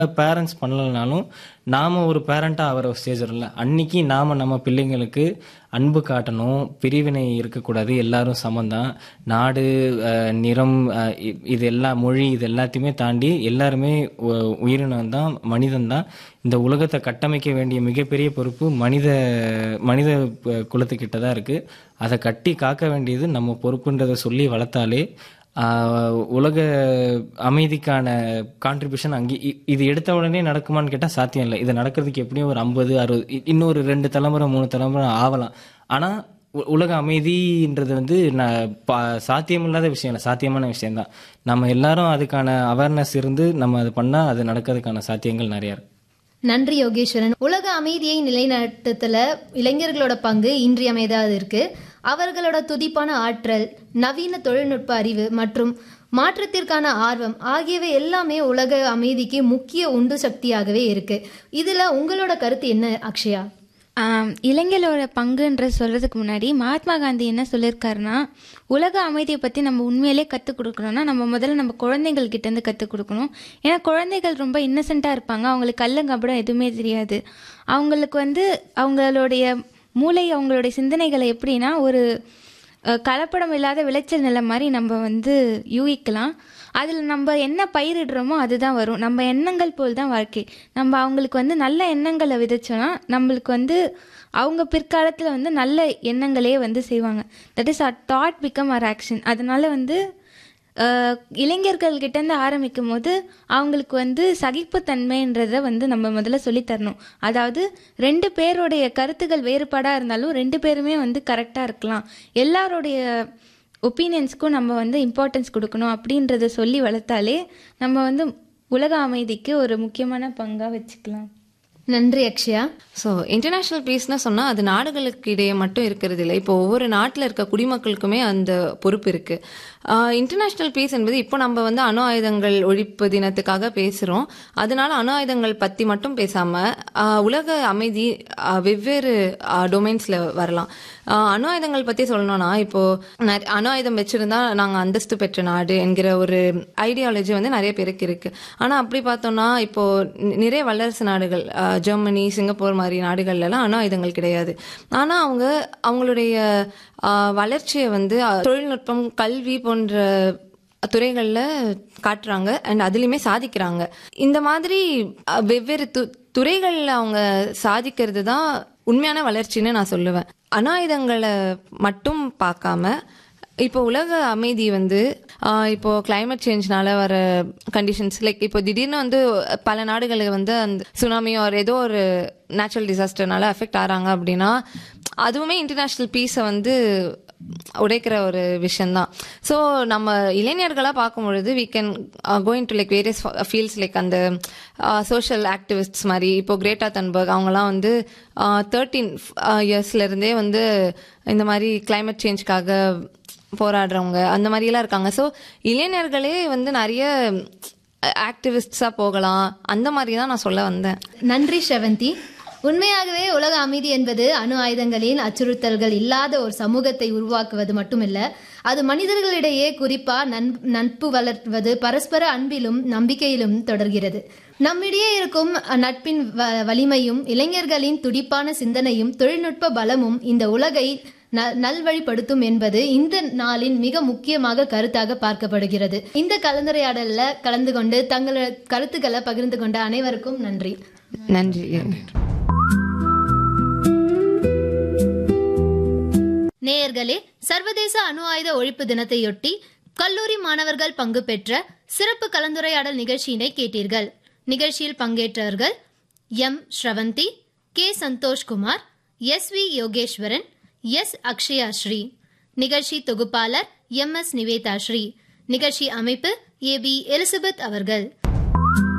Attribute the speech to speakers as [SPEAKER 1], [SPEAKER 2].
[SPEAKER 1] parents பண்ணலனாலும் நாம ஒரு பேரண்டா ஆகிற ஸ்டேஜ் வரும்ல அன்னைக்கு நாம நம்ம பிள்ளைங்களுக்கு அன்பு காட்டணும் பிரிவினை இருக்கக்கூடாது எல்லாரும் சமந்தான் நாடு அஹ், நிறம் அஹ், இ- இது எல்லா மொழி இது எல்லாத்தையுமே தாண்டி எல்லாருமே உ- உயிரினம் தான் மனிதன் தான் இந்த உலகத்தை கட்டமைக்க வேண்டிய மிகப்பெரிய பொறுப்பு மனித மனித ப- குலத்துக்கிட்ட தான் இருக்கு அதை கட்டி காக்க வேண்டியது நம்ம பொறுப்புன்றதை சொல்லி வளர்த்தாலே ஆஹ், உலக அமைதிக்கான கான்ட்ரிபியூஷன் அங்கே இ- இது எடுத்த உடனே நடக்குமான்னு கேட்டால் சாத்தியம் இல்லை இது நடக்கிறதுக்கு எப்படியும் ஒரு ஐம்பது அறுபது இ- இன்னொரு ரெண்டு தலைமுறை மூணு தலைமுறை ஆகலாம் ஆனால் உலக அமைதின்றது வந்து நான் பா சாத்தியமில்லாத விஷயம் இல்லை சாத்தியமான விஷயம்தான் நம்ம எல்லாரும் அதுக்கான அவேர்னஸ் இருந்து நம்ம அது பண்ணால் அது நடக்கிறதுக்கான சாத்தியங்கள் நிறையா இருக்கு
[SPEAKER 2] நன்றி யோகேஸ்வரன் உலக அமைதியை நிலைநாட்டத்துல இளைஞர்களோட பங்கு இன்றியமையாதது இருக்கு அவர்களோட துடிப்பான ஆற்றல் நவீன தொழில்நுட்ப அறிவு மற்றும் மாற்றத்திற்கான ஆர்வம் ஆகியவை எல்லாமே உலக அமைதிக்கு முக்கிய உந்து சக்தியாகவே இருக்கு இதுல உங்களோட கருத்து என்ன அக்ஷயா
[SPEAKER 3] ஆம், இளைஞர்களோட பங்குன்ற சொல்றதுக்கு முன்னாடி மகாத்மா காந்தி என்ன சொல்லியிருக்காருன்னா உலக அமைதியை பற்றி நம்ம உண்மையிலே கற்றுக் கொடுக்கணும்னா நம்ம முதல்ல நம்ம குழந்தைகள் கிட்ட இருந்து கற்றுக் கொடுக்கணும் ஏன்னா குழந்தைகள் ரொம்ப இன்னசென்ட்டாக இருப்பாங்க அவங்களுக்கு கள்ளங்கப்படம் எதுவுமே தெரியாது அவங்களுக்கு வந்து அவங்களுடைய மூளை அவங்களுடைய சிந்தனைகளை எப்படின்னா ஒரு அஹ், கலப்படம் இல்லாத விளைச்சல் நிலம் மாதிரி நம்ம வந்து யூகிக்கலாம் அதில் நம்ம என்ன பயிரிடுறோமோ அதுதான் வரும் நம்ம எண்ணங்கள் போல் தான் வாழ்க்கை நம்ம அவங்களுக்கு வந்து நல்ல எண்ணங்களை விதைச்சோன்னா நம்மளுக்கு வந்து அவங்க பிற்காலத்தில் வந்து நல்ல எண்ணங்களே வந்து செய்வாங்க that is a thought become our action அதனால வந்து அஹ், இளைஞர்கள் கிட்டேருந்து ஆரம்பிக்கும் போது அவங்களுக்கு வந்து சகிப்புத்தன்மைன்றதை வந்து நம்ம முதல்ல சொல்லித் தரணும் அதாவது ரெண்டு பேருடைய கருத்துக்கள் வேறுபாடாக இருந்தாலும் ரெண்டு பேருமே வந்து கரெக்டாக இருக்கலாம் எல்லாருடைய ஒப்பீனியன்ஸ்க்கும் நம்ம வந்து இம்பார்ட்டன்ஸ் கொடுக்கணும் அப்படின்றத சொல்லி வளர்த்தாலே நம்ம வந்து உலக அமைதிக்கு ஒரு முக்கியமான பங்காக வச்சுக்கலாம்
[SPEAKER 2] நன்றி அக்ஷயா
[SPEAKER 4] ஸோ இன்டர்நேஷ்னல் பீஸ்னு சொன்னால் அது நாடுகளுக்கு இடையே மட்டும் இருக்கிறது இல்லை இப்போ ஒவ்வொரு நாட்டில் இருக்க குடிமக்களுக்குமே அந்த பொறுப்பு இருக்கு இன்டர்நேஷ்னல் பீஸ் என்பது இப்போ நம்ம வந்து அணு ஆயுதங்கள் ஒழிப்பு தினத்துக்காக பேசுகிறோம் அதனால அணு ஆயுதங்கள் பற்றி மட்டும் பேசாமல் உலக அமைதி ஆஹ், வெவ்வேறு டொமைன்ஸில் வரலாம் ஆஹ், அணு ஆயுதங்கள் பற்றி சொல்லணும்னா இப்போ நெ- அணு ஆயுதம் வச்சிருந்தா நாங்கள் அந்தஸ்து பெற்ற நாடு என்கிற ஒரு ஐடியாலஜி வந்து நிறைய பேருக்கு இருக்கு ஆனால் அப்படி பார்த்தோம்னா இப்போ நி- நிறைய வல்லரசு நாடுகள் ஆஹ், ஜெர்மனி சிங்கப்பூர் மாதிரி நாடுகள்ல எல்லாம் அணு ஆயுதங்கள் கிடையாது ஆனால் அவங்க அவங்களுடைய ஆஹ், வளர்ச்சியை வந்து ஆஹ், தொழில்நுட்பம் கல்வி போன்ற துறைகளில் காட்டுறாங்க அண்ட் அதுலேயுமே சாதிக்கிறாங்க இந்த மாதிரி அஹ், வெவ்வேறு து துறைகளில் அவங்க சாதிக்கிறது தான் உண்மையான வளர்ச்சின்னு நான் சொல்லுவேன் அனாயுதங்களை மட்டும் பார்க்காம இப்போ உலக அமைதி வந்து ஆஹ், இப்போ climate சேஞ்ச்னால வர கண்டிஷன்ஸ் லைக் இப்போ திடீர்னு வந்து பல நாடுகளுக்கு வந்து அந்த சுனாமி ஒரு ஏதோ ஒரு நேச்சுரல் டிசாஸ்டர்னால அஃபெக்ட் ஆகிறாங்க அப்படின்னா அதுவுமே இன்டர்நேஷ்னல் பீஸை வந்து உடைக்கிற ஒரு விஷயம்தான் ஸோ நம்ம இளைஞர்களாக பார்க்கும் பொழுது we can going to like various fields like அந்த சோஷியல் ஆக்டிவிஸ்ட்ஸ் மாதிரி இப்போ கிரேட்டா தன்பர்க் அவங்கலாம் வந்து தேர்ட்டீன் இயர்ஸ்லேருந்தே வந்து இந்த மாதிரி climate சேஞ்ச்காக போராடுறவங்க அந்த மாதிரிலாம் இருக்காங்க ஸோ இளைஞர்களே வந்து நிறைய ஆக்டிவிஸ்ட்ஸாக போகலாம் அந்த மாதிரி தான் நான் சொல்ல வந்தேன்
[SPEAKER 2] நன்றி ஷவந்தி உண்மையாகவே உலக அமைதி என்பது அணு ஆயுதங்களின் அச்சுறுத்தல்கள் இல்லாத ஒரு சமூகத்தை உருவாக்குவது மட்டுமில்ல அது மனிதர்களிடையே குறிப்பா நன்- நட்பு வளர்வது பரஸ்பர அன்பிலும் நம்பிக்கையிலும் தொடர்கிறது நம்மிடையே இருக்கும் நட்பின் வ- வலிமையும் இளைஞர்களின் துடிப்பான சிந்தனையும் தொழில்நுட்ப பலமும் இந்த உலகை ந- நல்வழிப்படுத்தும் என்பது இந்த நாளின் மிக முக்கியமாக கருத்தாக பார்க்கப்படுகிறது இந்த கலந்துரையாடல்ல கலந்து கொண்டு தங்களோட கருத்துக்களை பகிர்ந்து கொண்ட அனைவருக்கும் நன்றி
[SPEAKER 4] நன்றி
[SPEAKER 2] நேயர்களே சர்வதேச அணு ஆயுத ஒழிப்பு தினத்தையொட்டி கல்லூரி மாணவர்கள் பங்கு பெற்ற சிறப்பு கலந்துரையாடல் நிகழ்ச்சியினை கேட்டீர்கள் நிகழ்ச்சியில் பங்கேற்றவர்கள் M Sravanthi K Santhoshkumar S V Yogeswaran S Akshaya Sri நிகழ்ச்சி தொகுப்பாளர் எம் எஸ் நிவேதா ஸ்ரீ நிகழ்ச்சி அமைப்பு ஏ பி எலிசபெத் அவர்கள்